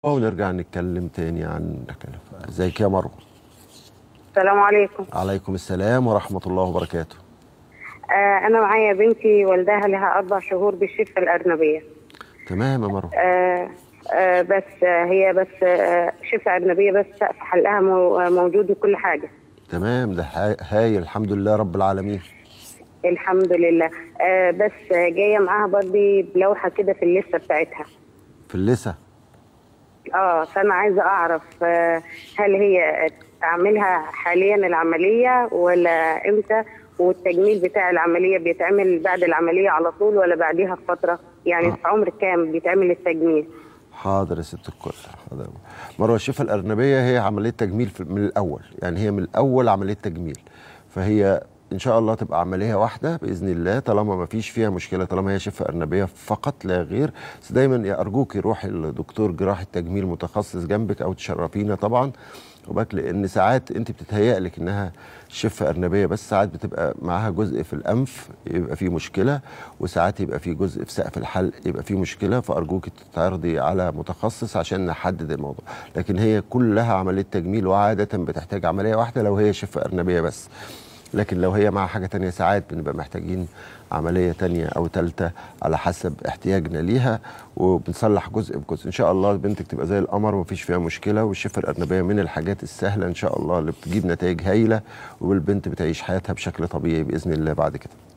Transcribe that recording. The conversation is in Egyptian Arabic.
ونرجع نتكلم تاني عن الكلام ازيك يا مروه السلام عليكم عليكم السلام ورحمه الله وبركاته آه أنا معايا بنتي والدها لها أربع شهور بالشفة الأرنبية تمام يا مروه آه آه بس آه هي بس آه شفة أرنبية بس سقف حلقها مو- آه، موجود وكل حاجة تمام ده هاي- هايل الحمد لله رب العالمين الحمد لله آه بس آه جاية معاها برضه بلوحة كده في اللسة بتاعتها في اللسه اه فأنا عايزة أعرف آه هل هي أعملها حاليا العملية ولا إمتى والتجميل بتاع العملية بيتعمل بعد العملية على طول ولا بعديها بفترة يعني آه. في عمر كام بيتعمل التجميل حاضر يا ست الكل حاضر مروه الشفه الارنبيه هي عمليه تجميل في- من الاول يعني هي من الاول عمليه تجميل فهي ان شاء الله تبقى عمليه واحده باذن الله طالما ما فيش فيها مشكله طالما هي شفه ارنبيه فقط لا غير بس دايما يا ارجوك روحي لدكتور جراحه تجميل متخصص جنبك او تشرفينا طبعا وبك لان ساعات انت بتتهيأ لك انها شفه ارنبيه بس ساعات بتبقى معاها جزء في الانف يبقى فيه مشكله وساعات يبقى فيه جزء في سقف الحلق يبقى فيه مشكله فارجوك تتعرضي على متخصص عشان نحدد الموضوع لكن هي كلها عمليه تجميل وعاده بتحتاج عمليه واحده لو هي شفه ارنبيه بس لكن لو هي مع حاجه تانية ساعات بنبقى محتاجين عمليه تانية او ثالثه على حسب احتياجنا ليها وبنصلح جزء بجزء ان شاء الله بنتك تبقى زي القمر ومفيش فيها مشكله والشفه الارنبيه من الحاجات السهله ان شاء الله اللي بتجيب نتائج هايله والبنت بتعيش حياتها بشكل طبيعي باذن الله بعد كده